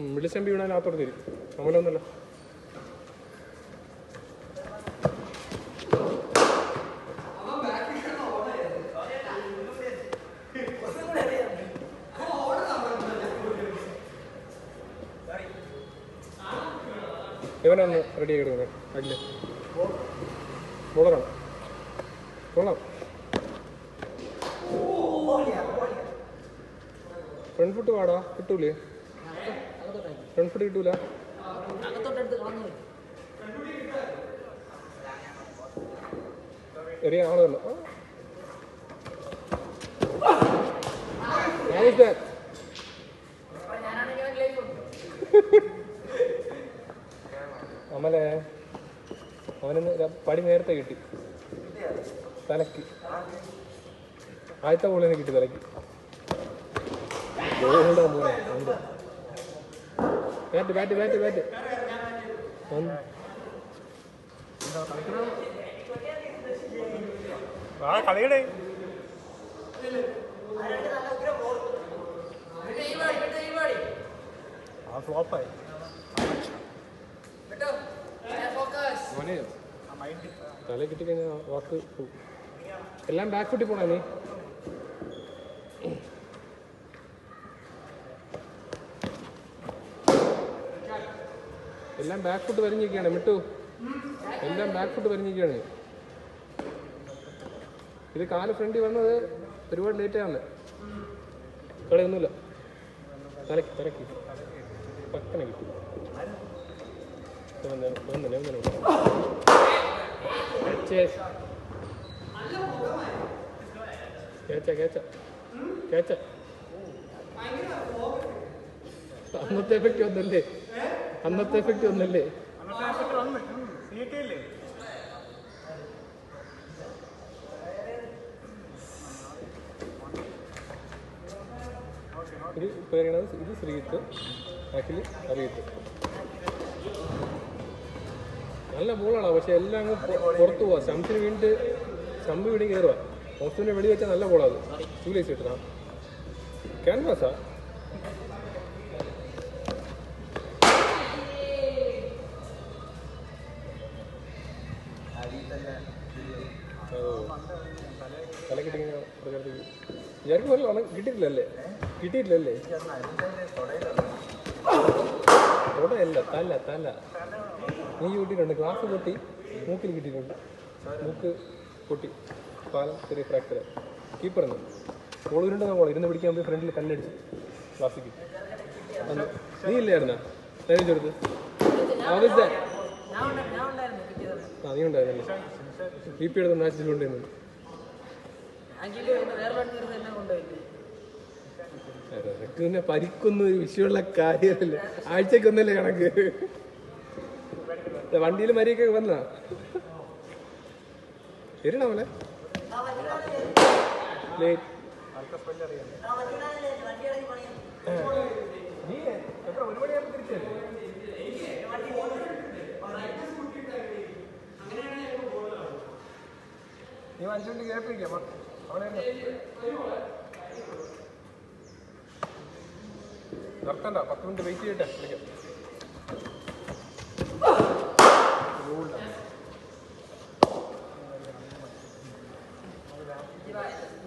വിളിച്ചമ്പി വീണാൽ അകത്തോട്ട് തരും നമ്മളൊന്നല്ല ഇവനൊന്ന് റെഡി ആക്കി എടുക്കുന്നത് അല്ലേ ബോളറാണ് കൊള്ളാം ഫ്രണ്ട് ഫുട്ട് പാടാ കിട്ടൂലേ ഫ്രണ്ട് ഫുട്ട് കിട്ടൂല എറിയ ആള് തന്നെ Manage that. അമലെ അവന് ര- പടി നേരത്തെ കിട്ടി തലക്ക് ആദ്യത്തെ ബോളിന് കിട്ടി തലക്ക് ബോളുണ്ടാ മോനെ ഉണ്ട് ബാറ്റ് ബാറ്റ് ബാറ്റ് ബാറ്റ് വന്ന്. ആ കളിയുടെ ആ ഫ്ലോപ്പായി മോനെ തല കിട്ടിക്കഴിഞ്ഞാൽ വാക്ക് പോവും. എല്ലാം ബാക്ക് ഫുട്ടിൽ പോണേ നീ എല്ലാം ബാക്ക് ഫുട്ട് വരിഞ്ഞിരിക്കുകയാണ് മിട്ടു എല്ലാം ബാക്ക് ഫുട്ട് വരിഞ്ഞിരിക്കുകയാണ് ഇത് കാല് ഫ്രണ്ടിൽ വന്നത് ഒരുപാട് ലേറ്റ് ആണ് കളിയൊന്നുമില്ല തലക്ക് തലക്ക് പക്കനെ കിട്ടി വന്നെ വന്നെ വന്നെ Cheers. കേച്ച കേച്ച കേച്ച അന്നത്തെ എഫക്റ്റ് ഒന്നല്ലേ അന്നത്തെ എഫക്റ്റ് ഒന്നല്ലേ അന്നത്തെ വന്ന് സീറ്റില്ലേ ഇത് പേരുന്നത് ഇത് ശ്രീത്ത് ആക്ച്വലി അറിയത്ത് നല്ല ബോളാണ് പക്ഷെ എല്ലാം അങ്ങ് പൊ- പുറത്ത് പോവാ സ്റ്റംപിന് വീണിട്ട് സ്റ്റമ്പ് വീണ് കയറുക ഓസ്റ്റിന്റെ വെളി വെച്ചാൽ നല്ല ബോളാ അത് ടൂലേസ് കിട്ടുന്ന ക്യാൻവാസാ തല കിട്ടി വിചാരിക്കും പോലെ വന്ന് കിട്ടിയിട്ടില്ലല്ലേ കിട്ടിയിട്ടില്ലല്ലേ തുടയല്ല തല തല നീ കിട്ടിയിട്ടുണ്ട് ഗ്ലാസ് പൊട്ടി മൂക്കിൽ കിട്ടിയിട്ടുണ്ട് മൂക്ക് പൊട്ടി പാലം ചെറിയ ഫ്രാക്ചർ കീപ്പർ എന്ന് ബോൾ ഇരുണ്ടെന്ന ബോൾ ഇരുന്ന് പിടിക്കാൻ പോയി ഫ്രണ്ടിൽ കല്ലടിച്ച് ക്ലാസ്സിക്ക് അന്ന് നീ ഇല്ലായിരുന്നാ ലൈവ് ചെറുത് ആവശ്യ ആ നീ ഉണ്ടായിരുന്നല്ലേ ബി പി എടുത്ത മാച്ചിലുണ്ടായിരുന്നു നിനക്ക് പിന്നെ പരിക്കൊന്നും ഒരു വിഷയമുള്ള കാര്യമല്ല ആഴ്ചക്കൊന്നല്ലേ കണക്ക് വണ്ടിയിൽ മരിയൊക്കെ വന്നാ ശരിയാണല്ലേ ലേറ്റ് നീ അഞ്ചു മിനിറ്റ് കേൾപ്പിക്കാം അവനെ നിർത്തണ്ട പത്ത് മിനിറ്റ് വെയിറ്റ് ചെയ്യട്ടെ വിളിക്കാം Right.